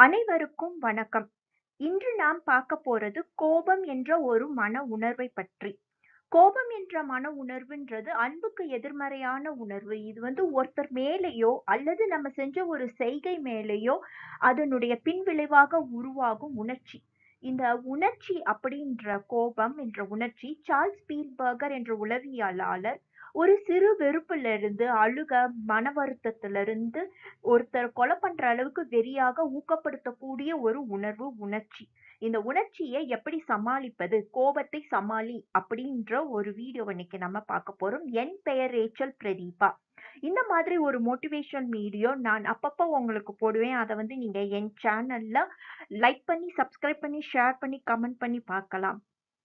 அனைவருக்கும் வணக்கம். இன்று நாம் பார்க்கப் போறது கோபம் என்ற ஒரு மன உணர்வைப் பற்றி. கோபம் என்ற மன உணர்வுன்றது அன்புக்கு எதிர்மறையான உணர்வு. இது வந்து ஒருத்தர் மேலேயோ அல்லது நம்ம செஞ்ச ஒரு செய்கை மேலேயோ அதனுடைய பின்விளைவாக உருவாகும் உணர்ச்சி. இந்த உணர்ச்சி அப்படின்ற கோபம் என்ற உணர்ச்சி சார்ல்ஸ் பீல்பர்கர் என்ற உளவியலாளர் ஒரு சிறு வெறுப்பிலிருந்து, அழுக, மன வருத்தத்திலிருந்து ஒருத்தர் கொலை பண்ற அளவுக்கு வெறியாக ஊக்கப்படுத்தக்கூடிய ஒரு உணர்வு உணர்ச்சி. இந்த உணர்ச்சிய எப்படி சமாளிப்பது? கோபத்தை சமாளி அப்படின்ற ஒரு வீடியோ இன்னைக்கு நம்ம பார்க்க போறோம். என் பெயர் ரேச்சல் பிரதீபா. இந்த மாதிரி ஒரு மோட்டிவேஷன் வீடியோ நான் அப்பப்போ உங்களுக்கு போடுவேன். அத வந்து நீங்க என் சேனல்ல லைக் பண்ணி, சப்ஸ்கிரைப் பண்ணி, ஷேர் பண்ணி, கமெண்ட் பண்ணி பார்க்கலாம்.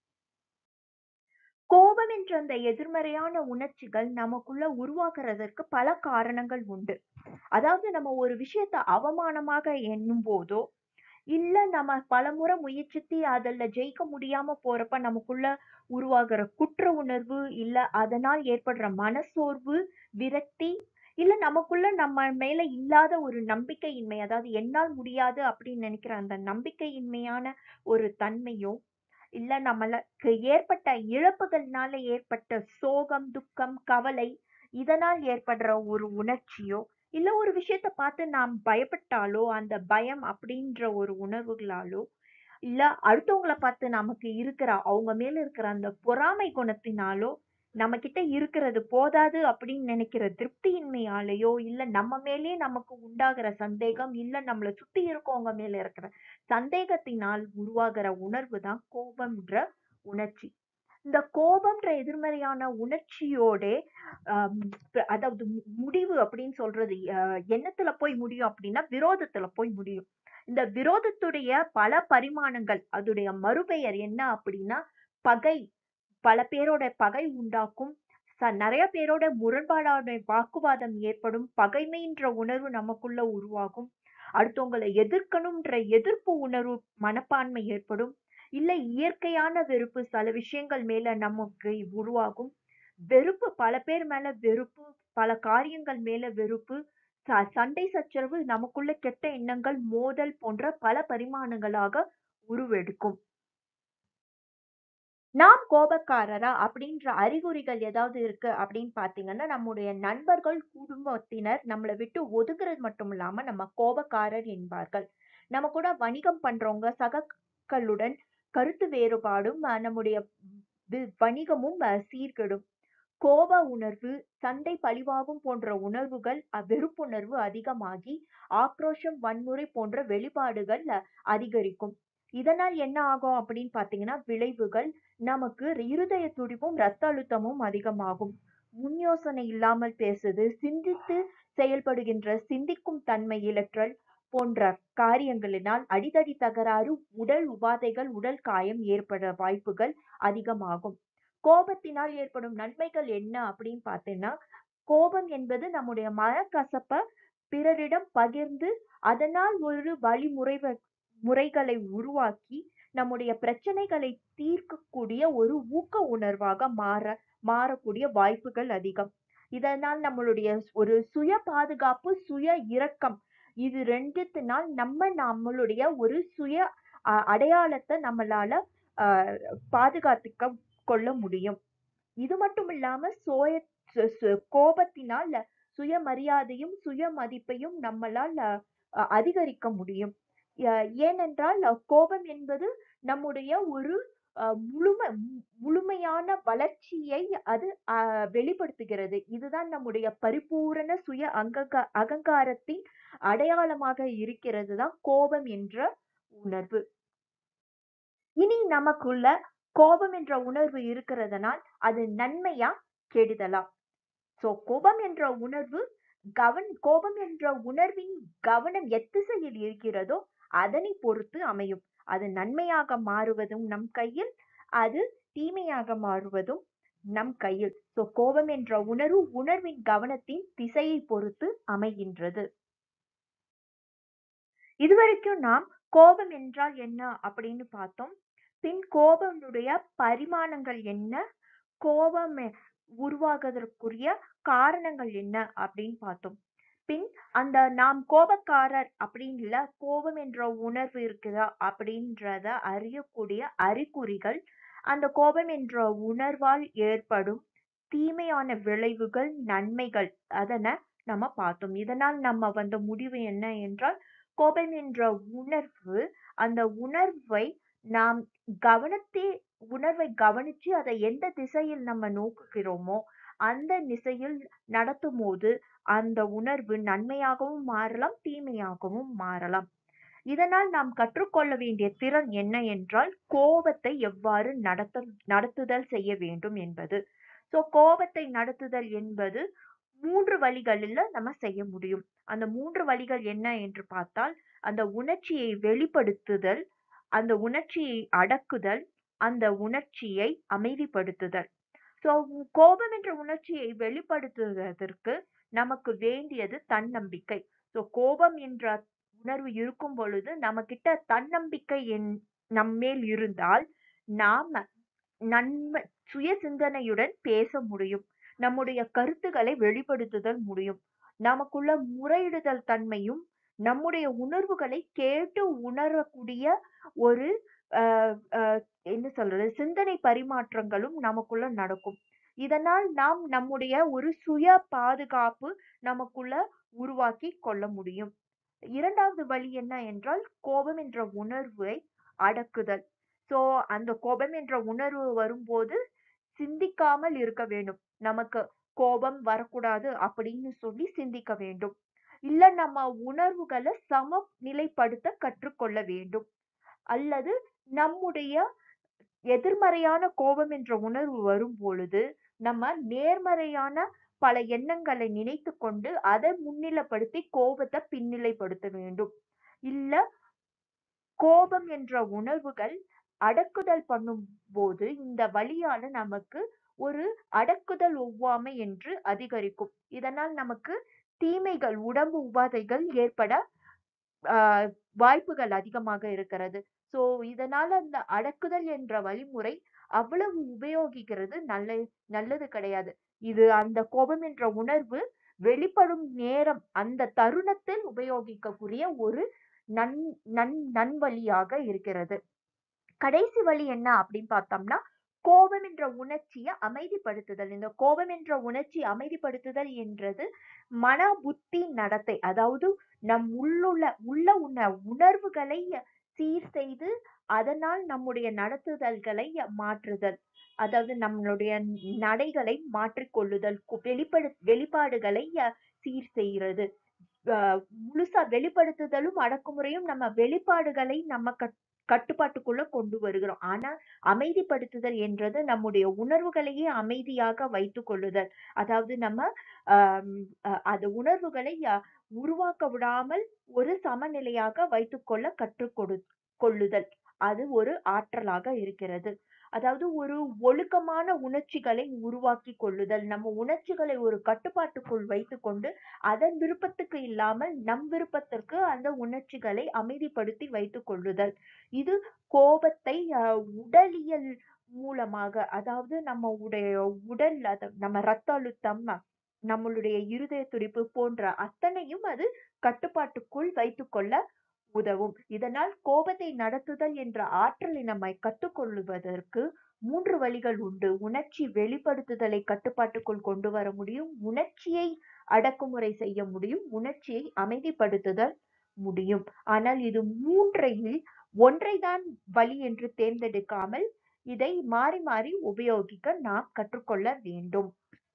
கோபம் என்ற அந்த எதிர்மறையான உணர்ச்சிகள் நமக்குள்ள உருவாகுறதற்கு பல காரணங்கள் உண்டு. அதாவது நம்ம ஒரு விஷயத்த அவமானமாக எண்ணும்போதோ, இல்ல நம்ம பலமுறை முயற்சித்து அதுல ஜெயிக்க முடியாம போறப்ப நமக்குள்ள உருவாகுற குற்ற உணர்வு, இல்ல அதனால் ஏற்படுற மனசோர்வு, விரக்தி, இல்ல நமக்குள்ள நம்ம மேல இல்லாத ஒரு நம்பிக்கையின்மை, அதாவது என்னால் முடியாது அப்படின்னு நினைக்கிற அந்த நம்பிக்கையின்மையான ஒரு தன்மையோ, இல்ல நம்மளுக்கு ஏற்பட்ட இழப்புகள்னால ஏற்பட்ட சோகம், துக்கம், கவலை இதனால் ஏற்படுற ஒரு உணர்ச்சியோ, இல்ல ஒரு விஷயத்த பார்த்து நாம் பயப்பட்டாலோ, அந்த பயம் அப்படின்ற ஒரு உணர்வுகளாலோ, இல்ல அடுத்தவங்கள பார்த்து நமக்கு இருக்கிற அவங்க மேல இருக்கிற அந்த பொறாமை குணத்தினாலோ, நம்மகிட்ட இருக்கிறது போதாது அப்படின்னு நினைக்கிற திருப்தியின்மையாலயோ, இல்ல நம்ம மேலயே நமக்கு உண்டாகிற சந்தேகம், இல்ல நம்மள சுத்தி இருக்கவங்க மேல இருக்கிற சந்தேகத்தினால் உருவாகிற உணர்வு தான் கோபம்ன்ற உணர்ச்சி. இந்த கோபம்ன்ற எதிர்மறையான உணர்ச்சியோடே அம் அதாவது மு முடிவு அப்படின்னு சொல்றது அ எண்ணத்துல போய் முடியும் அப்படின்னா, விரோதத்துல போய் முடியும். இந்த விரோதத்துடைய பல பரிமாணங்கள், அதுடைய மறுபெயர் என்ன அப்படின்னா, பகை. பல பேரோட பகை உண்டாக்கும். ச நெறைய பேரோட முரண்பாடான வாக்குவாதம் ஏற்படும். பகைமைன்ற உணர்வு நமக்குள்ள உருவாகும். அடுத்தவங்கள எதிர்க்கணும்ன்ற எதிர்ப்பு உணர்வு மனப்பான்மை ஏற்படும். இல்ல இயற்கையான வெறுப்பு சில விஷயங்கள் மேல நமக்கு உருவாகும். வெறுப்பு பல பேர் மேல வெறுப்பு, பல காரியங்கள் மேல வெறுப்பு, ச சண்டை சச்சரவு, நமக்குள்ள கெட்ட எண்ணங்கள், மோதல் போன்ற பல பரிமாணங்களாக உருவெடுக்கும். நாம் கோபக்காரரா அப்படின்ற அறிகுறிகள் ஏதாவது இருக்கு அப்படின்னு பார்த்தீங்கன்னா, நம்முடைய நண்பர்கள், குடும்பத்தினர் நம்மள விட்டு ஒதுங்குறது மட்டும் இல்லாம நம்ம கோபக்காரர் என்பார்கள். நம்ம கூட வணிகம் பண்றவங்க, சகக்களுடன் கருத்து வேறுபாடும், அ நம்முடைய வி வணிகமும் அ சீர்கெடும். கோப உணர்வு, சண்டை பழிவாங்கும் போன்ற உணர்வுகள், அ வெறுப்புணர்வு அதிகமாகி, ஆக்ரோஷம், வன்முறை போன்ற வெளிப்பாடுகள் அதிகரிக்கும். இதனால் என்ன ஆகும் அப்படின்னு பார்த்தீங்கன்னா, விளைவுகள் நமக்கு இருதய துடிப்பும், ரத்த அழுத்தமும் அதிகமாகும். முன் யோசனை இல்லாமல் பேசுது, சிந்தித்து செயல்படுகின்ற சிந்திக்கும் தன்மை இழற்றல் போன்ற காரியங்களினால் அடிதடி தகராறு, உடல் உபாதைகள், உடல் காயம் ஏற்பட வாய்ப்புகள் அதிகமாகும். கோபத்தினால் ஏற்படும் நன்மைகள் என்ன அப்படின்னு பார்த்தீங்கன்னா, கோபம் என்பது நம்முடைய மனக்கசப்ப பிறரிடம் பகிர்ந்து, அதனால் ஒரு வழிமுறைவ முறைகளை உருவாக்கி, நம்முடைய பிரச்சனைகளை தீர்க்கக்கூடிய ஒரு ஊக்க உணர்வாக மாற மாறக்கூடிய வாய்ப்புகள் அதிகம். இதனால் நம்மளுடைய ஒரு சுய பாதுகாப்பு, சுய இரக்கம் இது 2த்தினால் நம்ம நம்மளுடைய ஒரு சுய அ அடையாளத்த நம்மளால அ பாதுகாத்துக்க கொள்ள முடியும். இது மட்டும் இல்லாம சோய சு சு கோபத்தினால் சுயமரியாதையும், சுய மதிப்பையும் நம்மளால அ அதிகரிக்க முடியும். எ ஏனென்றால் கோபம் என்பது நம்முடைய ஒரு அ முழும முழுமையான வளர்ச்சியை அது அ வெளிப்படுத்துகிறது. இதுதான் நம்முடைய பரிபூரண சுய அங்ககா அகங்காரத்தின் அடையாளமாக இருக்கிறது தான் கோபம் என்ற உணர்வு. இனி நமக்குள்ள கோபம் என்ற உணர்வு இருக்கிறதனால், அது நன்மையா? கெடுதலா? ஸோ கோபம் என்ற உணர்வு கவன் கோபம் என்ற உணர்வின் கவனம் எத்திசையில் இருக்கிறதோ, அதனை பொறுத்து அமையும். அது நன்மையாக மாறுவதும் நம் கையில், அது தீமையாக மாறுவதும் நம் கையில். ஸோ கோபம் என்ற உணர்வு, உணர்வின் கவனத்தின் திசையை பொறுத்து அமைகின்றது. இதுவரைக்கும் நாம் கோபம் என்றால் என்ன அப்படின்னு பார்த்தோம். பின் கோபனுடைய பரிமாணங்கள் என்ன? கோபம் உருவாகுவதற்குரிய காரணங்கள் என்ன அப்படின்னு பார்த்தோம். பின் அந்த நாம் கோபக்காரர் அப்படின்னு இல்ல கோபம் என்ற உணர்வு இருக்குதா அப்படின்றத அறியக்கூடிய அறிகுறிகள் அந்த கோபம் என்ற உணர்வால் ஏற்படும் தீமையான விளைவுகள் நன்மைகள் அதனை நம்ம பார்த்தோம் இதனால் நம்ம வந்த முடிவு என்ன என்றால் கோபம் என்ற உணர்வு அந்த உணர்வை நாம் கவனத்தை உணர்வை கவனிச்சு அதை எந்த திசையில் நம்ம நோக்குகிறோமோ அந்த திசையில் நடத்தும் போது அந்த உணர்வு நன்மையாகவும் மாறலாம் தீமையாகவும் மாறலாம் இதனால் நாம் கற்றுக்கொள்ள வேண்டிய திறன் என்ன என்றால் கோபத்தை எவ்வாறு நடத்த நடத்துதல் செய்ய வேண்டும் என்பது சோ கோபத்தை நடத்துதல் என்பது மூன்று வழிகளில் நம்ம செய்ய முடியும் அந்த மூன்று வழிகள் என்ன என்று பார்த்தால் அந்த உணர்ச்சியை வெளிப்படுத்துதல் அந்த உணர்ச்சியை அடக்குதல் அந்த உணர்ச்சியை அமைதிப்படுத்துதல் சோ கோபம் என்ற உணர்ச்சியை வெளிப்படுத்துவதற்கு நமக்கு வேண்டியது தன்னம்பிக்கை சோ கோபம் என்ற உணர்வு இருக்கும் பொழுது நம்ம கிட்ட தன்னம்பிக்கை என் நம்மேல் இருந்தால் நாம நன்மை சுய சிந்தனையுடன் பேச முடியும் நம்முடைய கருத்துக்களை வெளிப்படுத்துதல் முடியும் நமக்குள்ள முறையிடுதல் தன்மையும் நம்முடைய உணர்வுகளை கேட்டு உணரக்கூடிய ஒரு ஆஹ் ஆஹ் என்ன சொல்றது சிந்தனை பரிமாற்றங்களும் நமக்குள்ள நடக்கும் இதனால் நாம் நம்முடைய ஒரு சுய பாதுகாப்பு நமக்குள்ள உருவாக்கி கொள்ள முடியும் இரண்டாவது வழி என்ன என்றால் கோபம் என்ற உணர்வை அடக்குதல் சோ அந்த கோபம் என்ற உணர்வு வரும்போது சிந்திக்காமல் இருக்க வேண்டும் நமக்கு கோபம் வரக்கூடாது அப்படின்னு சொல்லி சிந்திக்க வேண்டும் இல்ல நம்ம உணர்வுகளை சமநிலைப்படுத்த கற்றுக்கொள்ள வேண்டும் அல்லது நம்முடைய எதிர்மறையான கோபம் என்ற உணர்வு வரும் பொழுது நம்ம நேர்மறையான பல எண்ணங்களை நினைத்து கொண்டு அதை முன்னிலைப்படுத்தி கோபத்தை பின்னிலைப்படுத்த வேண்டும் இல்ல கோபம் என்ற உணர்வுகள் அடக்குதல் பண்ணும் போது இந்த வழியால நமக்கு ஒரு அடக்குதல் ஒவ்வாமை என்று அதிகரிக்கும் இதனால் நமக்கு தீமைகள் உடம்பு உபாதைகள் ஏற்பட ஆஹ் வாய்ப்புகள் அதிகமாக இருக்கிறது சோ இதனால இந்த அடக்குதல் என்ற வழிமுறை அவ்வளவு உபயோகிக்கிறது நல்ல நல்லது கிடையாது இது அந்த கோபம் என்ற உணர்வு வெளிப்படும் நேரம் அந்த தருணத்தில் உபயோகிக்கக்கூடிய ஒரு நன் நன் நன்வழியாக இருக்கிறது கடைசி வழி என்ன அப்படின்னு பார்த்தோம்னா கோபம் என்ற உணர்ச்சியை அமைதிப்படுத்துதல் இந்த கோபம் என்ற உணர்ச்சி அமைதிப்படுத்துதல் என்றது மன புத்தி நடத்தை அதாவது நம் உள்ளுள்ள உள்ள உண உணர்வுகளை சீர் செய்து அதனால் நம்முடைய நடத்துதல்களை மாற்றுதல் அதாவது நம்மளுடைய நடைகளை மாற்றிக்கொள்ளுதல் கு- வெளிப்படு வெளிப்பாடுகளை அஹ், சீர் செய்கிறது அஹ், முழுசா வெளிப்படுத்துதலும் அடக்குமுறையும் நம்ம வெளிப்பாடுகளை நம்ம கட் கட்டுப்பாட்டுக்குள்ள கொண்டு வருகிறோம் ஆனா அமைதிப்படுத்துதல் என்றது நம்முடைய உணர்வுகளையே அமைதியாக வைத்துக் கொள்ளுதல் அதாவது நம்ம ஆஹ் அஹ் அது உணர்வுகளை அஹ், உருவாக்க விடாமல் ஒரு சமநிலையாக வைத்துக்கொள்ள கற்றுக் கொடு கொள்ளுதல் அது ஒரு ஆற்றலாக இருக்கிறது அதாவது ஒரு ஒழுக்கமான உணர்ச்சிகளை உருவாக்கி கொள்ளுதல் நம்ம உணர்ச்சிகளை ஒரு கட்டுப்பாட்டுக்குள் வைத்துக்கொண்டு அதன் விருப்பத்துக்கு இல்லாமல் நம் விருப்பத்திற்கு அந்த உணர்ச்சிகளை அமைதிப்படுத்தி வைத்துக் கொள்ளுதல் இது கோபத்தை அஹ், உடலியல் மூலமாக அதாவது நம்ம உடைய உடல் அத நம்ம ரத்த அழுத்தம் நம்மளுடைய இருதய துடிப்பு போன்ற அத்தனையும் அது கட்டுப்பாட்டுக்குள் வைத்துக்கொள்ள உதவும் இதனால் கோபத்தை நடத்துதல் என்ற ஆற்றலை நம்மை கற்றுக்கொள்வதற்கு மூன்று வழிகள் உண்டு உணர்ச்சி வெளிப்படுத்துதலை கட்டுப்பாட்டுக்குள் கொண்டு வர முடியும் உணர்ச்சியை அடக்குமுறை செய்ய முடியும் உணர்ச்சியை அமைதிப்படுத்துதல் முடியும் ஆனால் இது மூன்றையில் ஒன்றைதான் வழி என்று தேர்ந்தெடுக்காமல் இதை மாறி மாறி உபயோகிக்க நாம் கற்றுக்கொள்ள வேண்டும்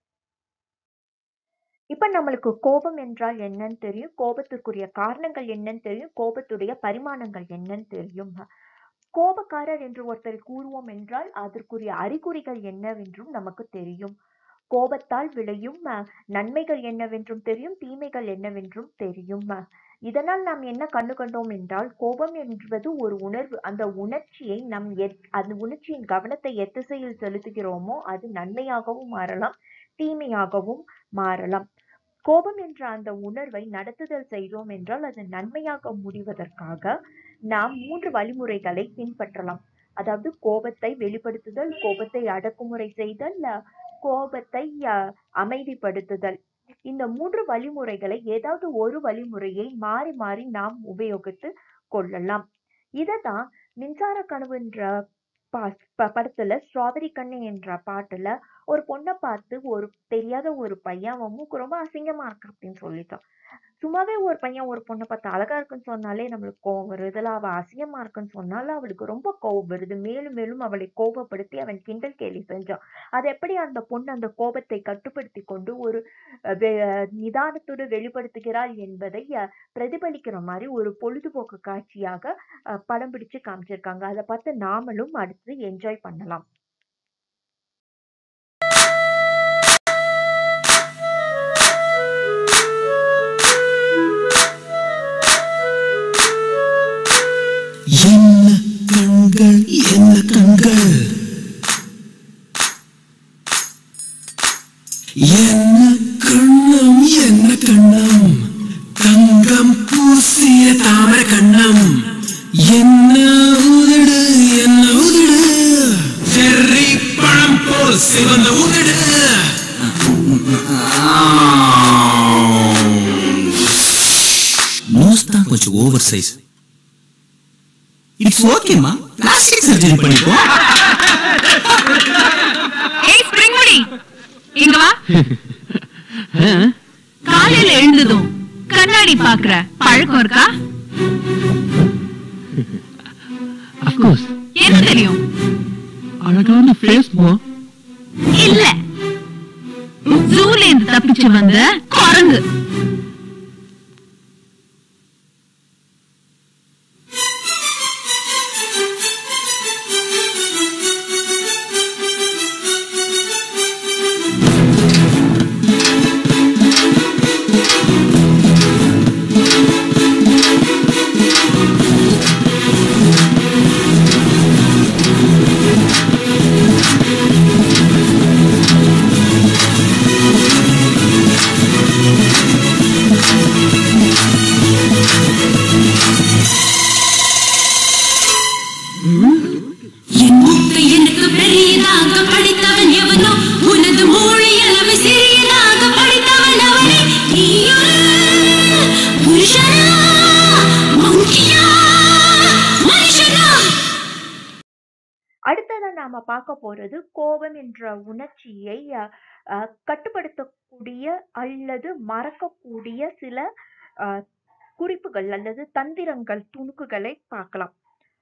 இப்ப நம்மளுக்கு கோபம் என்றால் என்னன்னு தெரியும் கோபத்திற்குரிய காரணங்கள் என்னன்னு தெரியும் கோபத்துடைய பரிமாணங்கள் என்னன்னு தெரியும் கோபக்காரர் என்று ஒருத்தர் கூறுவோம் என்றால் அதற்குரிய அறிகுறிகள் என்னவென்றும் நமக்கு தெரியும் கோபத்தால் விளையும் அஹ், நன்மைகள் என்னவென்றும் தெரியும் தீமைகள் என்னவென்றும் தெரியும் அஹ், இதனால் நாம் என்ன கண்டு கொண்டோம் என்றால் கோபம் என்பது ஒரு உணர்வு அந்த உணர்ச்சியை நம் எத்- அந்த உணர்ச்சியின் கவனத்தை எத்திசையில் செலுத்துகிறோமோ அது நன்மையாகவும் மாறலாம் தீமையாகவும் மாறலாம் கோபம் என்ற அந்த உணர்வை நடத்துதல் செய்தோம் என்றால் அது நன்மையாக முடிவதற்காக நாம் மூன்று வழிமுறைகளை பின்பற்றலாம் அதாவது கோபத்தை வெளிப்படுத்துதல் கோபத்தை அடக்குமுறை செய்தல் அஹ், கோபத்தை அஹ், அமைதிப்படுத்துதல் இந்த மூன்று வழிமுறைகளை ஏதாவது ஒரு வழிமுறையை மாறி மாறி நாம் உபயோகித்து கொள்ளலாம் இததான் மின்சார கனவுன்ற பா- ப- படத்துல ஸ்ட்ராபெரி கண்ணு என்ற பாட்டுல ஒரு பொண்ணை பார்த்து ஒரு தெரியாத ஒரு பையன் அவன் மூக்கு ரொம்ப அசிங்கமா இருக்கு அப்படின்னு சொல்லிட்டான் சும்மாவே ஒரு பையன் ஒரு பொண்ணை பார்த்து அழகா இருக்குன்னு சொன்னாலே நம்மளுக்கு கோவம் வருது இதுல அவ அசிங்கமா இருக்குன்னு சொன்னால அவளுக்கு ரொம்ப கோவம் வருது மேலும் மேலும் அவளை கோபப்படுத்தி அவன் கிண்டல் கேலி செஞ்சான் அது எப்படி அந்த பொண்ணு அந்த கோபத்தை கட்டுப்படுத்தி கொண்டு ஒரு அஹ், வெ- நிதானத்தோடு வெளிப்படுத்துகிறாள் என்பதை அஹ், பிரதிபலிக்கிற மாதிரி ஒரு பொழுதுபோக்கு காட்சியாக அஹ், படம் பிடிச்சு காமிச்சிருக்காங்க அதை பார்த்து நாமளும் அடுத்து என்ஜாய் பண்ணலாம் என்ன கண்கள் என்ன கண்கள் என்ன கண்ணம் என்ன கண்ணம் தங்கம் பூசிய தாமர கண்ணம் என்ன உதடு என்ன உதடு செர்ரி பழம் போல் சிவந்த உதடு நோஸ் தான் கொஞ்சம் ஓவர் சைஸ் இட்ஸ் ஓகேமா பிளாஸ்டிக் சர்ஜரி பண்ணிப்போம் ஏய் ஸ்பிரிங்முடி இங்க வா காலையில எழுந்ததும் கண்ணாடி பாக்குற பழக்கம் இருக்கா அஃப்கோர்ஸ் என்ன தெரியும் அழகான ஃபேஸ்மா இல்ல ஜூல இருந்து தப்பிச்சு வந்த குரங்கு என் மூக்கை எனக்கு பெரியதாக படித்தவன் எவனோ உனது மூளை அளவு சிறியதாக படித்தவன் அவனே நீ ஒரு புருஷனா மங்கியா மனுஷனா அடுத்ததா நாம பார்க்க போறது கோபம் என்ற உணர்ச்சியை அஹ், அஹ், கட்டுப்படுத்தக்கூடிய அல்லது மறக்கக்கூடிய சில அஹ், குறிப்புகள் அல்லது தந்திரங்கள் துணுக்குகளை பார்க்கலாம்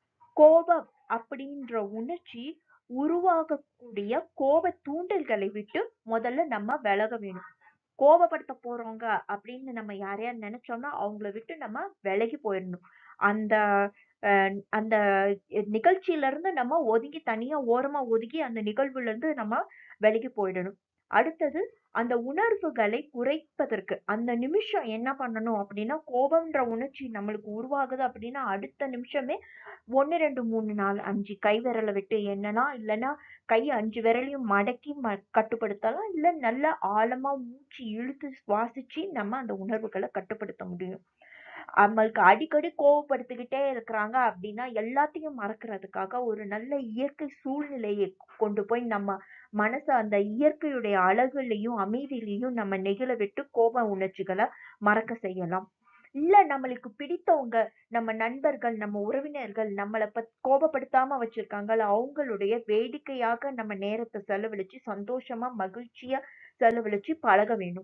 கோபம் அப்படின்ற உணர்ச்சி உருவாகக்கூடிய கோப தூண்டல்களை விட்டு முதல்ல நம்ம விலக வேணும் கோபப்படுத்த போறவங்க அப்படின்னு நம்ம யாரையா நினைச்சோம்னா அவங்கள விட்டு நம்ம விலகி போயிடணும் அந்த அஹ், அந்த நிகழ்ச்சியில இருந்து நம்ம ஒதுங்கி தனியா ஓரமா ஒதுங்கி அந்த நிகழ்வுல இருந்து நம்ம விலகி போயிடணும் அடுத்தது அந்த உணர்வுகளை குறைப்பதற்கு அந்த நிமிஷம் என்ன பண்ணணும் அப்படின்னா கோபம்ன்ற உணர்ச்சி நம்மளுக்கு உருவாகுது அப்படின்னா அடுத்த நிமிஷமே ஒன்னு ரெண்டு மூணு நாலு அஞ்சு கை விரலை விட்டு என்னன்னா இல்லைன்னா கை அஞ்சு விரலையும் மடக்கி ம கட்டுப்படுத்தலாம் இல்ல நல்ல ஆழமா மூச்சு இழுத்து சுவாசிச்சு நம்ம அந்த உணர்வுகளை கட்டுப்படுத்த முடியும் நம்மளுக்கு அடிக்கடி கோவப்படுத்திக்கிட்டே இருக்கிறாங்க அப்படின்னா எல்லாத்தையும் மறக்கிறதுக்காக ஒரு நல்ல இயற்கை சூழ்நிலையை கொண்டு போய் நம்ம மனசை அந்த இயற்கையுடைய அழகுலையும் அமைதியிலையும் நம்ம நெகிழ விட்டு கோப உணர்ச்சிகளை மறக்க செய்யலாம் இல்ல நம்மளுக்கு பிடித்தவங்க நம்ம நண்பர்கள் நம்ம உறவினர்கள் நம்மளை பத் கோபப்படுத்தாம வச்சிருக்காங்கல்ல அவங்களுடைய வேடிக்கையாக நம்ம நேரத்தை செலவழிச்சு சந்தோஷமா மகிழ்ச்சியா செலவழிச்சு பழக வேணும்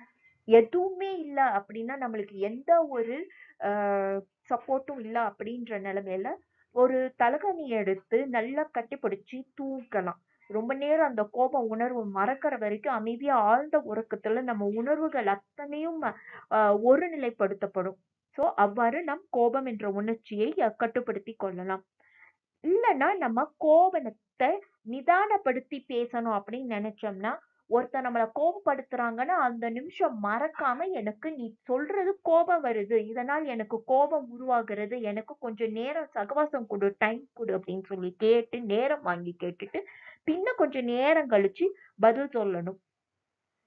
எதுவுமே இல்ல அப்படின்னா நம்மளுக்கு எந்த ஒரு சப்போர்ட்டும் இல்ல அப்படின்ற நிலைமையில ஒரு தலகாணி எடுத்து நல்லா கட்டிப்பிடிச்சு தூக்கலாம் ரொம்ப நேரம் அந்த கோப உணர்வு மறக்கிற வரைக்கும் அமைதியா ஆழ்ந்த உறக்கத்துல நம்ம உணர்வுகள் அத்தனையும் ஆஹ் ஒருநிலைப்படுத்தப்படும் சோ அவ்வாறு நம் கோபம் என்ற உணர்ச்சியை அஹ், கட்டுப்படுத்தி கொள்ளலாம் இல்லைன்னா நம்ம கோபத்தை நிதானப்படுத்தி பேசணும் அப்படின்னு நினைச்சோம்னா ஒருத்தர் நம்மளை கோபப்படுத்துறாங்கன்னா அந்த நிமிஷம் மறக்காம எனக்கு நீ சொல்றது கோபம் வருது இதனால் எனக்கு கோபம் உருவாகிறது எனக்கு கொஞ்சம் நேரம் சகவாசம் கொடு டைம் கொடு அப்படின்னு சொல்லி கேட்டு நேரம் வாங்கி கேட்டுட்டு பின்ன கொஞ்சம் நேரம் கழிச்சு பதில் சொல்லணும்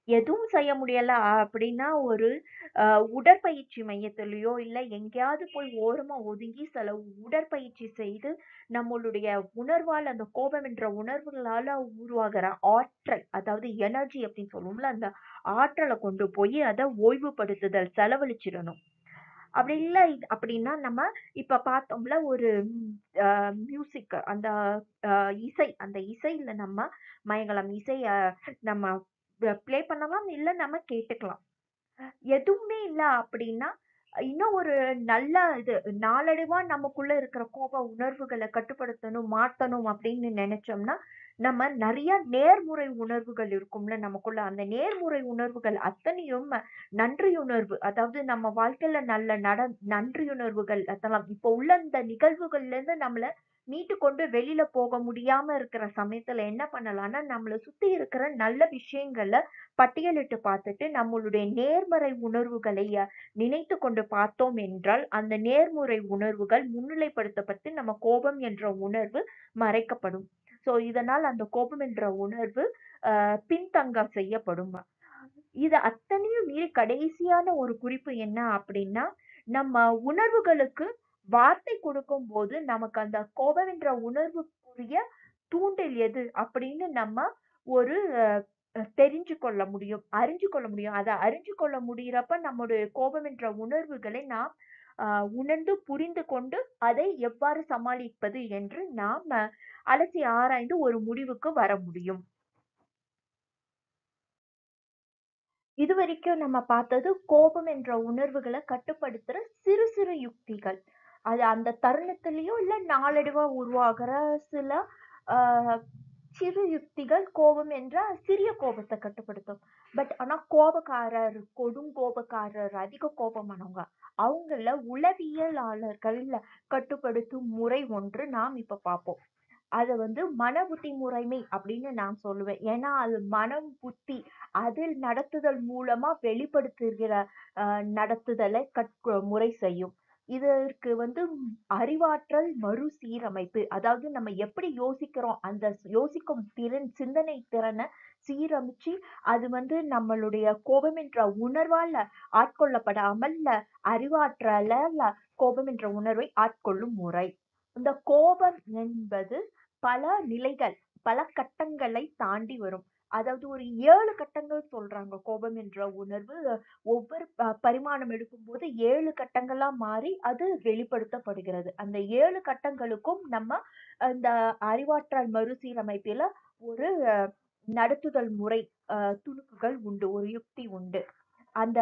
எதுவும் செய்ய முடியல அப்படின்னா ஒரு அஹ், உடற்பயிற்சி மையத்திலயோ இல்ல எங்கேயாவது போய் ஓரமா ஒதுங்கி சில உடற்பயிற்சி செய்து நம்மளுடைய உணர்வால் அந்த கோபம் என்ற உணர்வுகளால உருவாகிற ஆற்றல் அதாவது எனர்ஜி அப்படின்னு சொல்லுவோம்ல அந்த ஆற்றலை கொண்டு போய் அதை ஓய்வுபடுத்துதல் செலவழிச்சிடணும் அப்படி இல்லை அப்படின்னா நம்ம இப்ப பார்த்தோம்ல ஒரு மியூசிக் அந்த அஹ், இசை அந்த இசையில நம்ம மயங்கலாம் இசை அஹ், நம்ம ப்ளே பண்ணலாம் இல்ல நம்ம கேட்டுக்கலாம் எதுவுமே இல்ல அப்படின்னா இன்னும் ஒரு நல்ல இது நாளடைவா நமக்குள்ள இருக்கிற கோப உணர்வுகளை கட்டுப்படுத்தணும் மாத்தணும் அப்படின்னு நினைச்சோம்னா நம்ம நிறைய நேர்முறை உணர்வுகள் இருக்கும்ல நமக்குள்ள அந்த நேர்முறை உணர்வுகள் அத்தனையும் நன்றியுணர்வு அதாவது நம்ம வாழ்க்கையில நல்ல நட நன்றியுணர்வுகள் அதெல்லாம் இப்போ உள்ள இந்த நிகழ்வுகள்ல இருந்து நம்மள மீட்டு கொண்டு வெளியில போக முடியாம இருக்கிற சமயத்துல என்ன பண்ணலாம்னா நம்மளை சுத்தி இருக்கிற நல்ல விஷயங்களை பட்டியலிட்டு பார்த்துட்டு நம்மளுடைய நேர்மறை உணர்வுகளை அஹ், நினைத்து கொண்டு பார்த்தோம் என்றால் அந்த நேர்முறை உணர்வுகள் முன்னிலைப்படுத்தப்பட்டு நம்ம கோபம் என்ற உணர்வு மறைக்கப்படும் சோ இதனால் அந்த கோபம் என்ற உணர்வு ஆஹ் பின்தங்க செய்யப்படும் இது அத்தனையும் மீறி கடைசியான ஒரு குறிப்பு என்ன அப்படின்னா நம்ம உணர்வுகளுக்கு வார்த்தை கொடுக்கும் போது நமக்கு அந்த கோபம் என்ற உணர்வுக்குரிய தூண்டல் எது அப்படின்னு நம்ம ஒரு அஹ், அஹ், தெரிஞ்சு கொள்ள முடியும் அறிஞ்சு கொள்ள முடியும் அதை அறிஞ்சு கொள்ள முடியறப்ப நம்முடைய கோபம் என்ற உணர்வுகளை நாம் ஆஹ், உணர்ந்து புரிந்து கொண்டு அதை எவ்வாறு சமாளிப்பது என்று நாம் அஹ், அலசி ஆராய்ந்து ஒரு முடிவுக்கு வர முடியும் இதுவரைக்கும் நம்ம பார்த்தது கோபம் என்ற உணர்வுகளை கட்டுப்படுத்துற சிறு சிறு யுக்திகள் அது அந்த தருணத்திலயோ இல்ல நாளடைவா உருவாகிற சில ஆஹ் சிறு யுக்திகள் கோபம் என்ற சிறிய கோபத்தை கட்டுப்படுத்தும் பட் ஆனா கோபக்காரர் கொடுங்கோபக்காரர் அதிக கோபமானவங்க அவங்கள உளவியலாளர்கள் கட்டுப்படுத்தும் முறை ஒன்று நாம் இப்ப பார்ப்போம் அது வந்து மன புத்தி முறைமை அப்படின்னு நான் சொல்லுவேன் ஏன்னா அது மனம் புத்தி அதில் நடத்துதல் மூலமா வெளிப்படுத்துகிற ஆஹ் நடத்துதலை கற்க முறை செய்யும் இதற்கு வந்து அறிவாற்றல் மறுசீரமைப்பு அதாவது நம்ம எப்படி யோசிக்கிறோம் அந்த யோசிக்கும் திறன் சிந்தனை திறனை சீரமைச்சு அது வந்து நம்மளுடைய கோபம் என்ற உணர்வால ஆட்கொள்ளப்படாமல் அறிவாற்றலால கோபம் என்ற உணர்வை ஆட்கொள்ளும் முறை இந்த கோபம் என்பது பல நிலைகள் பல கட்டங்களை தாண்டி வரும் அதாவது ஒரு ஏழு கட்டங்கள் சொல்றாங்க கோபம் என்ற உணர்வு ஒவ்வொரு ப- பரிமாணம் எடுக்கும்போது ஏழு கட்டங்களா மாறி அது வெளிப்படுத்தப்படுகிறது அந்த ஏழு கட்டங்களுக்கும் நம்ம அந்த அறிவாற்றல் மறுசீரமைப்பில ஒரு அஹ், நடத்துதல் முறை அஹ், துணுக்குகள் உண்டு ஒரு யுக்தி உண்டு அந்த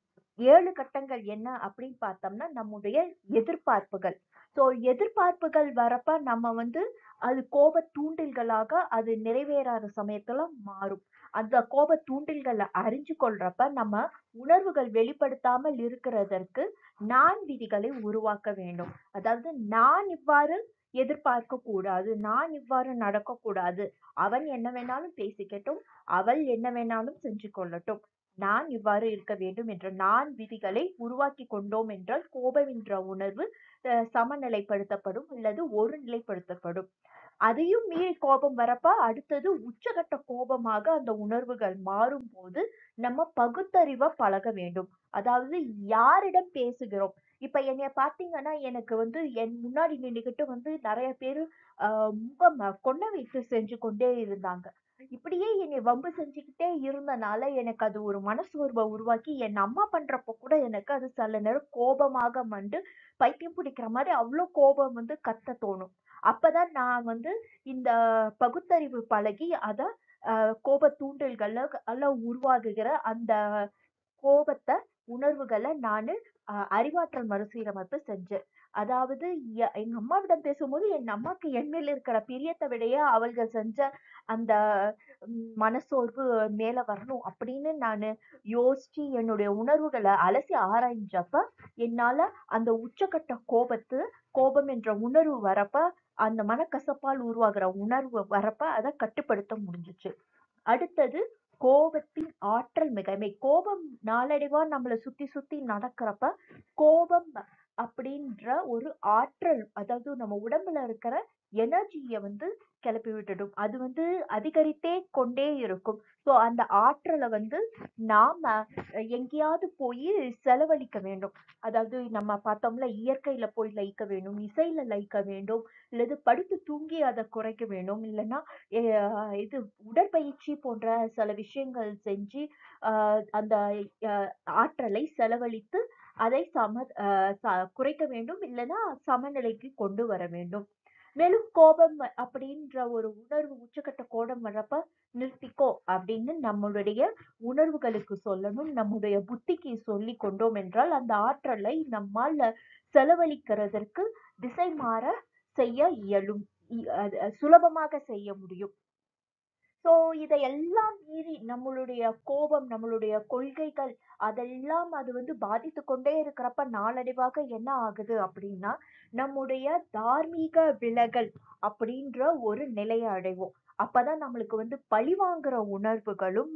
ஏழு கட்டங்கள் என்ன அப்படின்னு பார்த்தோம்னா நம்முடைய எதிர்பார்ப்புகள் சோ எதிர்பார்ப்புகள் வரப்ப நம்ம வந்து அது கோப தூண்டில்களாக அது நிறைவேறாத சமயத்துல மாறும் அந்த கோப தூண்டில்களை அறிஞ்சு கொள்றப்ப நம்ம உணர்வுகள் வெளிப்படுத்தாமல் இருக்கிறதற்கு நான் விதிகளை உருவாக்க வேண்டும் அதாவது நான் இவ்வாறு எதிர்பார்க்க கூடாது நான் இவ்வாறு நடக்க கூடாது அவன் என்ன வேணாலும் பேசிக்கட்டும் அவள் என்ன வேணாலும் செஞ்சு கொள்ளட்டும் நான் இவ்வாறு இருக்க வேண்டும் என்ற நான் விதிகளை உருவாக்கி கொண்டோம் என்றால் கோபம் என்ற உணர்வு அஹ், சமநிலைப்படுத்தப்படும் அல்லது ஒருநிலைப்படுத்தப்படும் அதையும் மீறி கோபம் வரப்ப அடுத்தது உச்சகட்ட கோபமாக அந்த உணர்வுகள் மாறும்போது நம்ம பகுத்தறிவ பழக வேண்டும் அதாவது யாரிடம் பேசுகிறோம் இப்ப என்னைய பாத்தீங்கன்னா எனக்கு வந்து என் முன்னாடி நின்னுகிட்டு வந்து நிறைய பேரு ஆஹ் முகம் கொன்ன வைத்து செஞ்சு கொண்டே இருந்தாங்க இப்படியே என்னை வம்பு செஞ்சுக்கிட்டே இருந்தனால எனக்கு அது ஒரு மனசோர்வை உருவாக்கி என் அம்மா பண்றப்ப கூட எனக்கு அது சில நேரம் கோபமாக வந்து பைத்தியம் பிடிக்கிற மாதிரி அவ்வளோ கோபம் வந்து கத்த தோணும் அப்பதான் நான் வந்து இந்த பகுத்தறிவு பழகி அத ஆஹ் கோப தூண்டல்கள்ல அல்ல உருவாகுகிற அந்த கோபத்தை உணர்வுகளை நானு ஆஹ் அறிவாற்றல் மறுசீரமைப்பு செஞ்சேன் அதாவது எ- எங்க அம்மாவிடம் பேசும்போது என் அம்மாக்கு என் மேல இருக்கிற பிரியத்தை விடையே அவள்கள் செஞ்ச அந்த ம், மனசோர்வு மேல வரணும் அப்படின்னு நானு யோசிச்சு என்னுடைய உணர்வுகளை அலசி ஆராய்ஞ்சப்ப என்னால அந்த உச்சக்கட்ட கோபத்து கோபம் என்ற உணர்வு வரப்ப அந்த மனக்கசப்பால் உருவாகிற உணர்வு வரப்ப அதை கட்டுப்படுத்த முடிஞ்சுச்சு அடுத்தது கோபத்தின் ஆற்றல் மிகைமை கோபம் நாளடைவா நம்மளை சுத்தி சுத்தி நடக்கிறப்ப கோபம் அப்படின்ற ஒரு ஆற்றல் அதாவது நம்ம உடம்புல இருக்கிற எனர்ஜியை வந்து கிளப்பி விட்டுடும் அது வந்து அதிகரித்தே கொண்டே இருக்கும் ஸோ அந்த ஆற்றலை வந்து நாம அஹ், எங்கேயாவது போய் செலவழிக்க வேண்டும் அதாவது நம்ம பார்த்தோம்ல இயற்கையில போய் லயிக்க வேண்டும் இசையில லயிக்க வேண்டும் இல்லது படுத்து தூங்கி அதை குறைக்க வேண்டும் இல்லைன்னா அஹ், இது உடற்பயிற்சி போன்ற சில விஷயங்கள் செஞ்சு ஆஹ் அந்த அஹ், ஆற்றலை செலவழித்து அதை சம ஆஹ் ச- குறைக்க வேண்டும் இல்லைன்னா சமநிலைக்கு கொண்டு வர வேண்டும் மேலும் கோபம் வ- அப்படின்ற ஒரு உணர்வு உச்சக்கட்ட கோபம் வர்றப்ப நிறுத்திக்கோ அப்படின்னு நம்மளுடைய உணர்வுகளுக்கு சொல்லணும் நம்முடைய புத்திக்கு சொல்லி கொண்டோம் என்றால் அந்த ஆற்றலை நம்மால் செலவழிக்கிறதற்கு திசை மாற செய்ய இயலும் இ- அது- அது சுலபமாக செய்ய முடியும் சோ இதையெல்லாம் மீறி நம்மளுடைய கோபம் நம்மளுடைய கொள்கைகள் அதெல்லாம் அது வந்து பாதித்து கொண்டே இருக்கிறப்ப நாளடைவாக என்ன ஆகுது அப்படின்னா நம்முடைய தார்மீக விலகல் அப்படின்ற ஒரு நிலையை அடைவோம் அப்பதான் நம்மளுக்கு வந்து பழிவாங்குற உணர்வுகளும்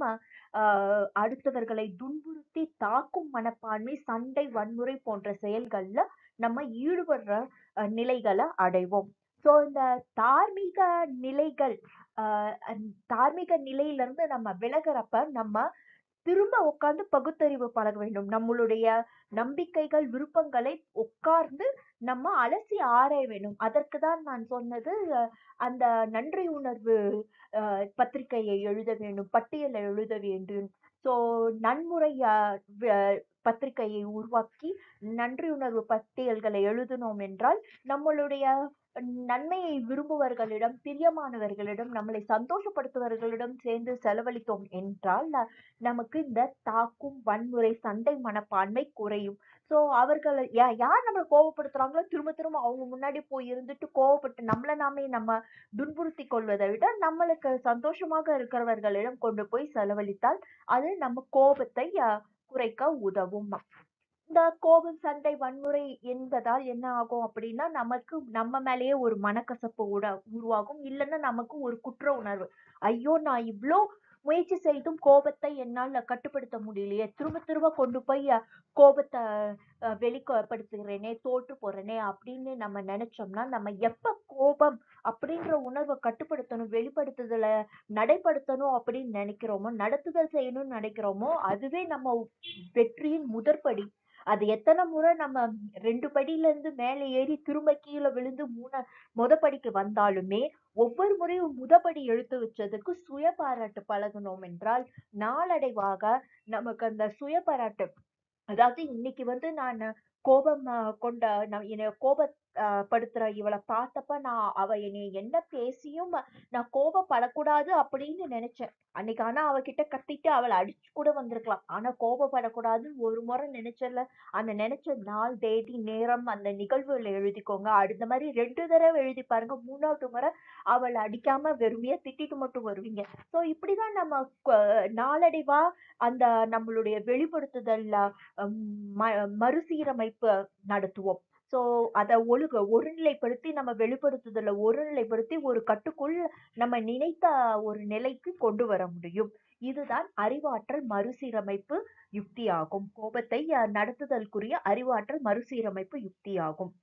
ஆஹ் அடுத்தவர்களை துன்புறுத்தி தாக்கும் மனப்பான்மை சண்டை வன்முறை போன்ற செயல்கள்ல நம்ம ஈடுபடுற அஹ், நிலைகளை அடைவோம் சோ இந்த தார்மீக நிலைகள் ஆஹ் அந்த தார்மீக நிலையில இருந்து நம்ம விலகுறப்ப நம்ம திரும்ப உட்கார்ந்து பகுத்தறிவு பழக வேண்டும் நம்மளுடைய நம்பிக்கைகள் விருப்பங்களை உட்கார்ந்து நம்ம அலசி ஆராய வேண்டும் அதற்கு தான் நான் சொன்னது அஹ், அந்த நன்றி உணர்வு அஹ், பத்திரிகையை எழுத வேண்டும் பட்டியலை எழுத வேண்டும் ஸோ நன்முறை அஹ், வ- பத்திரிகையை உருவாக்கி நன்றியுணர்வு பட்டியல்களை எழுதினோம் என்றால் நம்மளுடைய நன்மையை விரும்புவர்களிடம் பிரியமானவர்களிடம் நம்மளை சந்தோஷப்படுத்துவர்களிடம் சேர்ந்து செலவழித்தோம் என்றால் ந- நமக்கு இந்த தாக்கும் வன்முறை சண்டை மனப்பான்மை குறையும் சோ அவர்கள் யா- யார் நம்மளை கோவப்படுத்துறாங்களோ திரும்ப திரும்ப அவங்க முன்னாடி போய் இருந்துட்டு கோவப்பட்டு நம்மள நாமே நம்ம துன்புறுத்தி கொள்வதை விட நம்மளுக்கு சந்தோஷமாக இருக்கிறவர்களிடம் கொண்டு போய் செலவழித்தால் அது நம்ம கோபத்தை அஹ், குறைக்க உதவும் இந்த கோபம் சண்டை வன்முறை என்பதால் என்ன ஆகும் அப்படின்னா நமக்கு நம்ம மேலேயே ஒரு மனக்கசப்பு உட உருவாகும் இல்லைன்னா நமக்கு ஒரு குற்ற உணர்வு ஐயோ நான் இவ்ளோ முயற்சி செய்தும் கோபத்தை என்னால் கட்டுப்படுத்த முடியலையே திரும்ப திரும்ப கொண்டு போய் அஹ், கோபத்தை அஹ், வெளிப்படுத்துகிறேனே தோற்று போறேனே அப்படின்னு நம்ம நினைச்சோம்னா நம்ம எப்ப கோபம் அப்படின்ற உணர்வை கட்டுப்படுத்தணும் வெளிப்படுத்துதல நடைப்படுத்தணும் அப்படின்னு நினைக்கிறோமோ நடத்துதல் செய்யணும்னு நினைக்கிறோமோ அதுவே நம்ம வெற்றியின் முதற்படி அது எத்தனை முறை நம்ம ரெண்டு படியில இருந்து மேலே ஏறி திரும்ப கீழே விழுந்து மூண முத படிக்கு வந்தாலுமே ஒவ்வொரு முறையும் முதபடி எடுத்து வச்சதுக்கு சுய பாராட்டு பழகணும் என்றால் நாளடைவாக நமக்கு அந்த சுய பாராட்டு அதாவது இன்னைக்கு வந்து நான் கோபம் ஆஹ் கொண்ட நான் என்னை கோபப்படுத்துற இவளை பார்த்தப்ப நான் அவ என்னை என்ன பேசியும் நான் கோபப்படக்கூடாது அப்படின்னு நினைச்சேன் அன்னைக்கு ஆனா அவகிட்ட கத்திட்டு அவளை அடிச்சு கூட வந்திருக்கலாம் ஆனா கோபப்படக்கூடாதுன்னு ஒரு முறை நினைச்சல அந்த நினைச்ச நாள் தேதி நேரம் அந்த நிகழ்வுகளை எழுதிக்கோங்க அடுத்த மாதிரி ரெண்டு தடவை எழுதி பாருங்க மூணாவது முறை அவளை அடிக்காம வெறுமையா திட்டிட்டு மட்டும் வருவீங்க சோ இப்படிதான் நம்ம கொ- நாளடைவா அந்த நம்மளுடைய வெளிப்படுத்துதல்ல ஹம், ம- மறுசீரமைப்பு நடத்துவோம் சோ அதை ஒழுக ஒருநிலைப்படுத்தி நம்ம வெளிப்படுத்துதல ஒருநிலைப்படுத்தி ஒரு கட்டுக்குள் நம்ம நினைத்த ஒரு நிலைக்கு கொண்டு வர முடியும் இதுதான் அறிவாற்றல் மறுசீரமைப்பு யுக்தியாகும் கோபத்தை அஹ், நடத்துதலுக்குரிய அறிவாற்றல் மறுசீரமைப்பு யுக்தியாகும்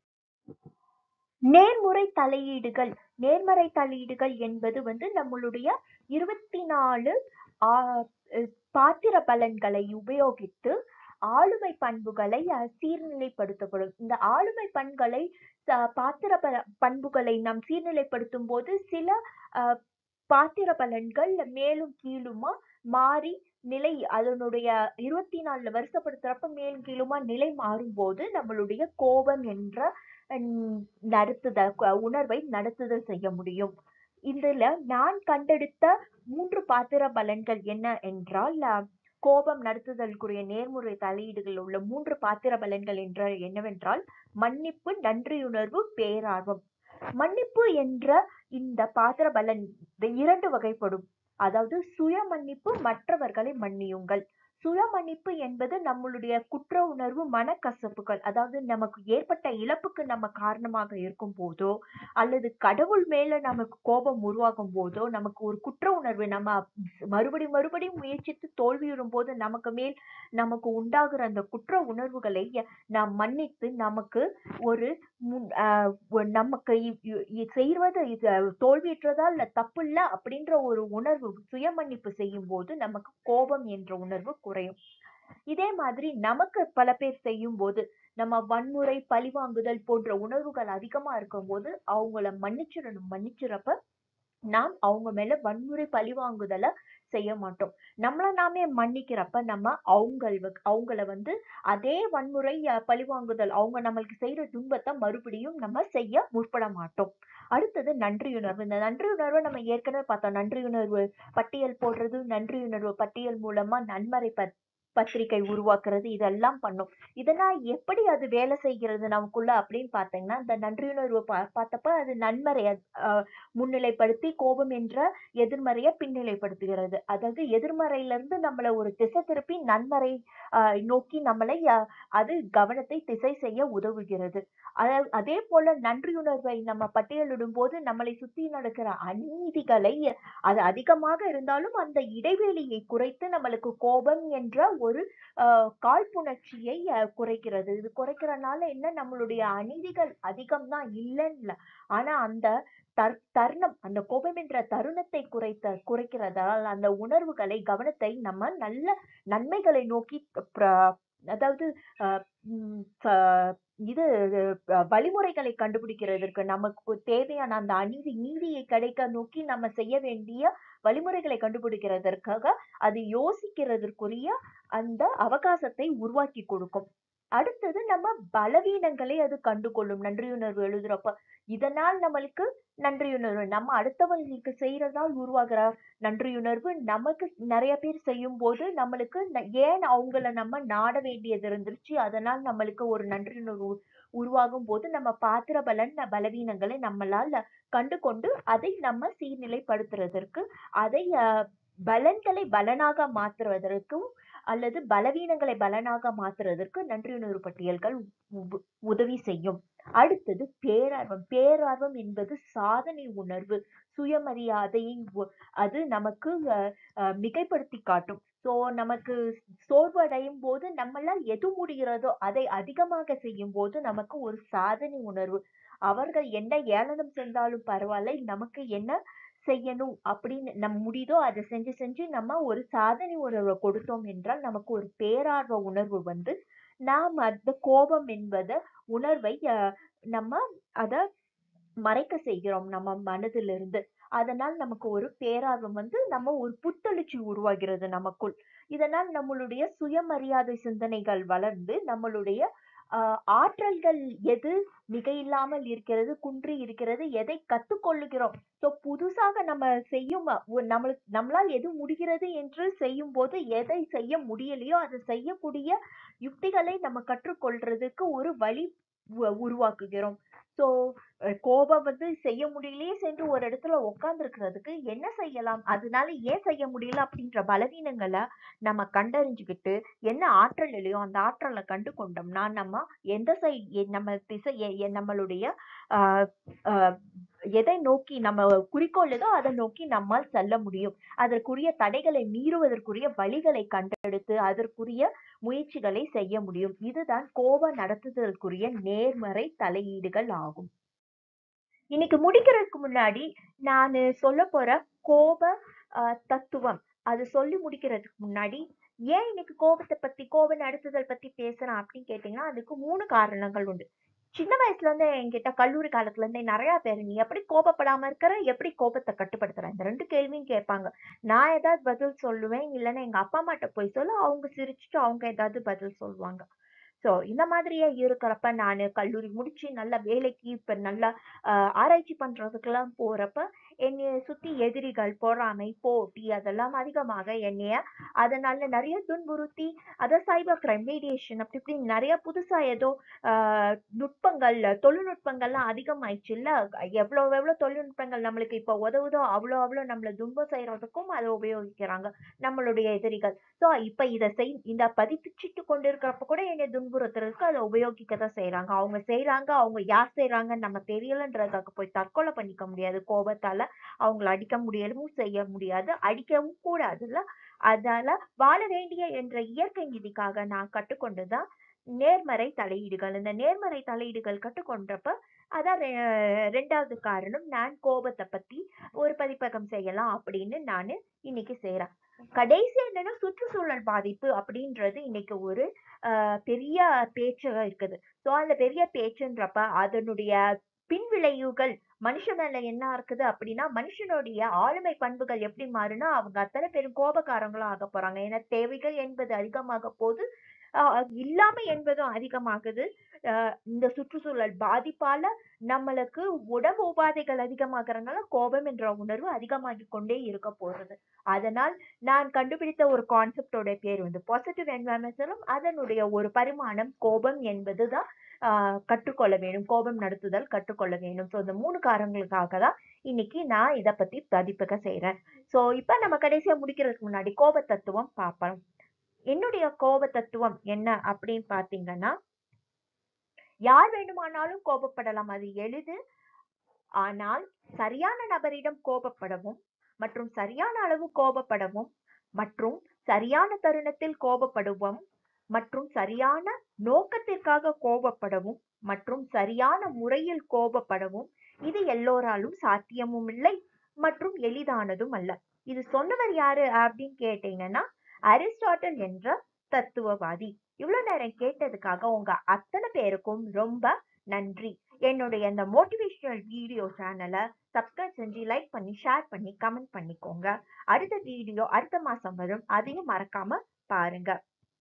நேர்முறை தலையீடுகள் நேர்மறை தலையீடுகள் என்பது வந்து நம்மளுடைய இருபத்தி நாலு ஆஹ் அஹ் பாத்திர பலன்களை உபயோகித்து ஆளுமை பண்புகளை அஹ், சீர்நிலைப்படுத்தப்படும் இந்த ஆளுமை பண்புகளை ச- பாத்திர பல பண்புகளை நாம் சீர்நிலைப்படுத்தும் போது சில அஹ், பாத்திர பலன்கள் மேலும் கீழுமா மாறி நிலை அதனுடைய இருபத்தி நாலுல வருஷப்படுத்துறப்ப மேலும் கீழுமா நிலை மாறும்போது நம்மளுடைய கோபம் என்ற ஹம், நடத்துதல் க- உணர்வை நடத்துதல் செய்ய முடியும் இதுல நான் கண்டெடுத்த மூன்று பாத்திர பலன்கள் என்ன என்றால் அஹ், கோபம் நடத்துதலுக்குரிய நேர்முறை தலையீடுகள் உள்ள மூன்று பாத்திர பலன்கள் என்ற என்னவென்றால் மன்னிப்பு நன்றியுணர்வு பேரார்வம் மன்னிப்பு என்ற இந்த பாத்திர பலன் இந்த இரண்டு வகைப்படும் அதாவது சுய மன்னிப்பு மற்றவர்களை மன்னியுங்கள் சுய மன்னிப்பு என்பது நம்மளுடைய குற்ற உணர்வு மனக்கசப்புகள் அதாவது நமக்கு ஏற்பட்ட இழப்புக்கு நம்ம காரணமாக இருக்கும் போதோ அல்லது கடவுள் மேல நமக்கு கோபம் உருவாகும் போதோ நமக்கு ஒரு குற்ற உணர்வு நம்ம மறுபடியும் மறுபடியும் முயற்சித்து தோல்வியுறும் போது நமக்கு மேல் நமக்கு உண்டாகிற அந்த குற்ற உணர்வுகளை நாம் மன்னித்து நமக்கு ஒரு முன்- ஆஹ் ஒ- நமக்கு இ- இ- இ- செய்வது இது தோல்வியுற்றதா இல்ல தப்பு இல்ல அப்படின்ற ஒரு உணர்வு சுய மன்னிப்பு செய்யும் போது நமக்கு கோபம் என்ற உணர்வு குறையும் இதே மாதிரி நமக்கு பல பேர் செய்யும் போது நம்ம வன்முறை பழிவாங்குதல் போன்ற உணர்வுகள் அதிகமா இருக்கும்போது அவங்கள மன்னிச்சிடணும் மன்னிச்சிடப்ப நாம் அவங்க மேல வன்முறை பழிவாங்குதலை செய்ய மாட்டோம் நம்மள நாமே மன்னிக்கிறப்ப நம்ம அவங்கள் அவங்கள வந்து அதே வன்முறை அஹ், பழிவாங்குதல் அவங்க நம்மளுக்கு செய்யற துன்பத்தை மறுபடியும் நம்ம செய்ய முற்பட மாட்டோம் அடுத்தது நன்றியுணர்வு இந்த நன்றியுணர்வை நம்ம ஏற்கனவே பார்த்தோம் நன்றியுணர்வு பட்டியல் போடுறது நன்றியுணர்வு பட்டியல் மூலமா நன்மறை பத் பத்திரிகை உருவாக்குறது இதெல்லாம் பண்ணும் இதெல்லாம் எப்படி அது வேலை செய்கிறது நமக்குள்ள அப்படின்னு பார்த்தீங்கன்னா இந்த நன்றியுணர்வு பா பார்த்தப்ப அது நன்மறை அஹ், முன்னிலைப்படுத்தி கோபம் என்ற எதிர்மறையை பின்னிலைப்படுத்துகிறது அதாவது எதிர்மறையில இருந்து நம்மள ஒரு திசை திருப்பி நன்மறை ஆஹ் நோக்கி நம்மளை ஆஹ் அது கவனத்தை திசை செய்ய உதவுகிறது அதாவது அதே போல நன்றியுணர்வை நம்ம பட்டியலிடும் போது நம்மளை சுத்தி நடக்கிற அநீதிகளை அது அதிகமாக இருந்தாலும் அந்த இடைவெளியை குறைத்து நம்மளுக்கு கோபம் என்ற ஒரு ஆஹ் காழ்ப்புணர்ச்சியை ஆஹ் குறைக்கிறது இது குறைக்கிறனால என்ன நம்மளுடைய அநீதிகள் அதிகம்தான் இல்லைன்னு இல்ல ஆனா அந்த தர் தருணம் அந்த கோபம் என்ற தருணத்தை குறைத்த குறைக்கிறதால் அந்த உணர்வுகளை கவனத்தை நம்ம நல்ல நன்மைகளை நோக்கி பிர- அதாவது அஹ் உம் ச- இது அஹ் வழிமுறைகளை கண்டுபிடிக்கிறதுக்கு நமக்கு தேவையான அந்த அநீதி நீதியை கிடைக்க நோக்கி நம்ம செய்ய வேண்டிய வழிமுறைகளை கண்டுபிடிக்கிறதற்காக அது யோசிக்கிறதற்குரிய அந்த அவகாசத்தை உருவாக்கி கொடுக்கும் அடுத்தது நம்ம பலவீனங்களை அது கண்டுகொள்ளும் நன்றியுணர்வு எழுதுறப்ப இதனால் நம்மளுக்கு நன்றியுணர்வு நம்ம அடுத்தவங்களுக்கு செய்யறதால் உருவாகிற நன்றியுணர்வு நமக்கு நிறைய பேர் செய்யும் போது நம்மளுக்கு ந- ஏன் அவங்கள நம்ம நாட வேண்டியது இருந்துருச்சு அதனால் நம்மளுக்கு ஒரு நன்றியுணர்வு உருவாகும் போது நம்ம பாத்திர பலன் ந- பலவீனங்களை நம்மளால கண்டு கொண்டு அதை நம்ம சீர்நிலைப்படுத்துறதற்கு அதை அஹ், பலன்களை பலனாக மாற்றுவதற்கும் அல்லது பலவீனங்களை பலனாக மாற்றுவதற்கு நன்றியுணர்வு பட்டியல்கள் உ- உதவி செய்யும் அடுத்தது பேரார்வம் பேரார்வம் என்பது சாதனை உணர்வு சுயமரியாதையை உ- அது நமக்கு அஹ், அஹ், மிகைப்படுத்தி காட்டும் சோ நமக்கு சோர்வு அடையும் போது நம்மளால் எது முடிகிறதோ அதை அதிகமாக செய்யும் போது நமக்கு ஒரு சாதனை உணர்வு அவர்கள் என்ன ஏளனம் செஞ்சாலும் பரவாயில்லை நமக்கு என்ன செய்யணும் அப்படின்னு நம்ம முடியுதோ அதை செஞ்சு செஞ்சு நம்ம ஒரு சாதனை உணர்வை கொடுத்தோம் என்றால் நமக்கு ஒரு பேரார்வ உணர்வு வந்து நாம் அந்த கோபம் என்பத உணர்வை அஹ், நம்ம அத மறைக்க செய்கிறோம் நம்ம மனதிலிருந்து அதனால் நமக்கு ஒரு பேரார்வம் வந்து நம்ம ஒரு புத்தெழுச்சி உருவாகிறது நமக்குள் இதனால் நம்மளுடைய சுயமரியாதை சிந்தனைகள் வளர்ந்து நம்மளுடைய ஆஹ் ஆற்றல்கள் எது மிகையில்லாமல் இருக்கிறது குன்றி இருக்கிறது எதை கத்துக்கொள்ளுகிறோம் ஸோ புதுசாக நம்ம செய்யும் அ- ஒ- நம்மளுக்கு நம்மளால் எது முடிகிறது என்று செய்யும் போது எதை செய்ய முடியலையோ அதை செய்யக்கூடிய யுக்திகளை நம்ம கற்றுக்கொள்றதுக்கு ஒரு வழி உ- உருவாக்குகிறோம் ஸோ கோபம் வந்து செய்ய முடியலையே சென்று ஒரு இடத்துல உட்கார்ந்துருக்கிறதுக்கு என்ன செய்யலாம் அதனால ஏன் செய்ய முடியல அப்படின்ற பலவீனங்களை நம்ம கண்டறிஞ்சுக்கிட்டு என்ன ஆற்றல் இல்லையோ அந்த ஆற்றலை கண்டு கொண்டோம்னா நம்ம எந்த சைட் நம்ம திசை எ- எ- நம்மளுடைய ஆஹ் ஆஹ் எதை நோக்கி நம்ம குறிக்கோள் ஏதோ அதை நோக்கி நம்மால் செல்ல முடியும் அதற்குரிய தடைகளை மீறுவதற்குரிய வழிகளை கண்டெடுத்து அதற்குரிய முயற்சிகளை செய்ய முடியும் இதுதான் கோப நடத்துதலுக்குரிய நேர்மறை தலையீடுகள் ஆகும் இன்னைக்கு முடிக்கிறதுக்கு முன்னாடி நான் சொல்ல போற கோப ஆஹ், தத்துவம் அது சொல்லி முடிக்கிறதுக்கு முன்னாடி ஏன் இன்னைக்கு கோபத்தை பத்தி கோப நடத்துதல் பத்தி பேசுறேன் அப்படின்னு கேட்டீங்கன்னா அதுக்கு மூணு காரணங்கள் உண்டு சின்ன வயசுல இருந்து என்கிட்ட கல்லூரி காலத்துல இருந்தே நிறைய பேர் நீ எப்படி கோபப்படாம இருக்கிற எப்படி கோபத்தை கட்டுப்படுத்துற இந்த ரெண்டு கேள்வியும் கேட்பாங்க நான் ஏதாவது பதில் சொல்லுவேன் இல்லைன்னா எங்க அப்பா அம்மாட்ட போய் சொல்ல அவங்க சிரிச்சுட்டு அவங்க ஏதாவது பதில் சொல்லுவாங்க சோ இந்த மாதிரியே இருக்கிறப்ப நான் கல்லூரி முடிச்சு நல்ல வேலைக்கு இப்ப நல்லா ஆஹ் ஆராய்ச்சி பண்றதுக்கெல்லாம் போறப்ப என்னைய சுத்தி எதிரிகள் பொறாமை போட்டி அதெல்லாம் அதிகமாக என்னைய அதனால நிறைய துன்புறுத்தி அத சைபர் கிரைம் மீடியேஷன் அப்படி இப்படி நிறைய புதுசா ஏதோ ஆஹ் நுட்பங்கள் தொழில்நுட்பங்கள்லாம் அதிகமாயிடுச்சு இல்ல எவ்வளவு எவ்வளவு தொழில்நுட்பங்கள் நம்மளுக்கு இப்ப உதவுதோ அவ்வளோ அவ்வளோ நம்மள துன்பம் செய்யறதுக்கும் அதை உபயோகிக்கிறாங்க நம்மளுடைய எதிரிகள் சோ இப்ப இத செய் இந்த பதிப்பிச்சுட்டு கொண்டிருக்கிறப்ப கூட என்னை துன்புறுத்துறதுக்கு அதை உபயோகிக்கதான் செய்யறாங்க அவங்க செய்யறாங்க அவங்க யார் செய்யறாங்கன்னு நம்ம தெரியலன்றதுக்காக போய் தற்கொலை பண்ணிக்க முடியாது கோபத்தால அவங்கள அடிக்க முடியவும் செய்ய முடியாது அடிக்கவும் கூடாதுல்ல அதனால வாழ வேண்டிய என்ற இயற்கை விதிக்காக நான் கற்றுக்கொண்டுதான் நேர்மறை தலையீடுகள் இந்த நேர்மறை தலையீடுகள் கற்றுக்கொண்டப்ப அதான் ரெ- ரெண்டாவது காரணம் நான் கோபத்தை பத்தி ஒரு பதிப்பகம் செய்யலாம் அப்படின்னு நானு இன்னைக்கு செய்யறேன் கடைசி என்னன்னா சுற்றுச்சூழல் பாதிப்பு அப்படின்றது இன்னைக்கு ஒரு ஆஹ் பெரிய பேச்சு இருக்குது சோ அந்த பெரிய பேச்சுன்றப்ப அதனுடைய பின்விளைவுகள் மனுஷன் மேல என்ன இருக்குது அப்படின்னா மனுஷனுடைய ஆளுமை பண்புகள் எப்படி மாறுனா அவங்க அத்தனை பேரும் கோபக்காரங்களா ஆக போறாங்க ஏன்னா தேவைகள் என்பது அதிகமாக போது ஆஹ் இல்லாமை என்பதும் அதிகமாகுது ஆஹ் இந்த சுற்றுச்சூழல் பாதிப்பால நம்மளுக்கு உடம்பு உபாதைகள் அதிகமாகறதுனால கோபம் என்ற உணர்வு அதிகமாகி கொண்டே இருக்க போறது அதனால் நான் கண்டுபிடித்த ஒரு கான்செப்டோட பேர் வந்து பாசிட்டிவ் என்வாயன்மெண்டலும் அதனுடைய ஒரு பரிமாணம் கோபம் என்பதுதான் ஆஹ் கற்றுக்கொள்ள வேணும் கோபம் நடத்துதல் கற்றுக்கொள்ள வேணும் ஸோ இந்த மூணு காரணங்களுக்காக தான் இன்னைக்கு நான் இத பத்தி பதிப்பக செய்றேன் ஸோ இப்ப நம்ம கடைசியா முடிக்கிறதுக்கு முன்னாடி கோப தத்துவம் பார்ப்போம் என்னுடைய கோப தத்துவம் என்ன அப்படின்னு பாத்தீங்கன்னா யார் வேண்டுமானாலும் கோபப்படலாம் அது எளிது ஆனால் சரியான நபரிடம் கோபப்படவும் மற்றும் சரியான அளவு கோபப்படவும் மற்றும் சரியான தருணத்தில் கோபப்படுவோம் மற்றும் சரியான நோக்கத்திற்காக கோபப்படவும் மற்றும் சரியான முறையில் கோபப்படவும் இது எல்லோராலும் சாத்தியமும் இல்லை மற்றும் எளிதானதும் அல்ல இது சொன்னவர் யாரு அப்படின்னு கேட்டீங்கன்னா அரிஸ்டாட்டில் என்ற தத்துவவாதி இவ்வளவு நேரம் கேட்டதுக்காக உங்க அத்தனை பேருக்கும் ரொம்ப நன்றி என்னுடைய இந்த மோட்டிவேஷனல் வீடியோ சேனலை சப்ஸ்கிரைப் செஞ்சு லைக் பண்ணி ஷேர் பண்ணி கமெண்ட் பண்ணிக்கோங்க அடுத்த வீடியோ அடுத்த மாசம் வரும் அதையும் மறக்காம பாருங்க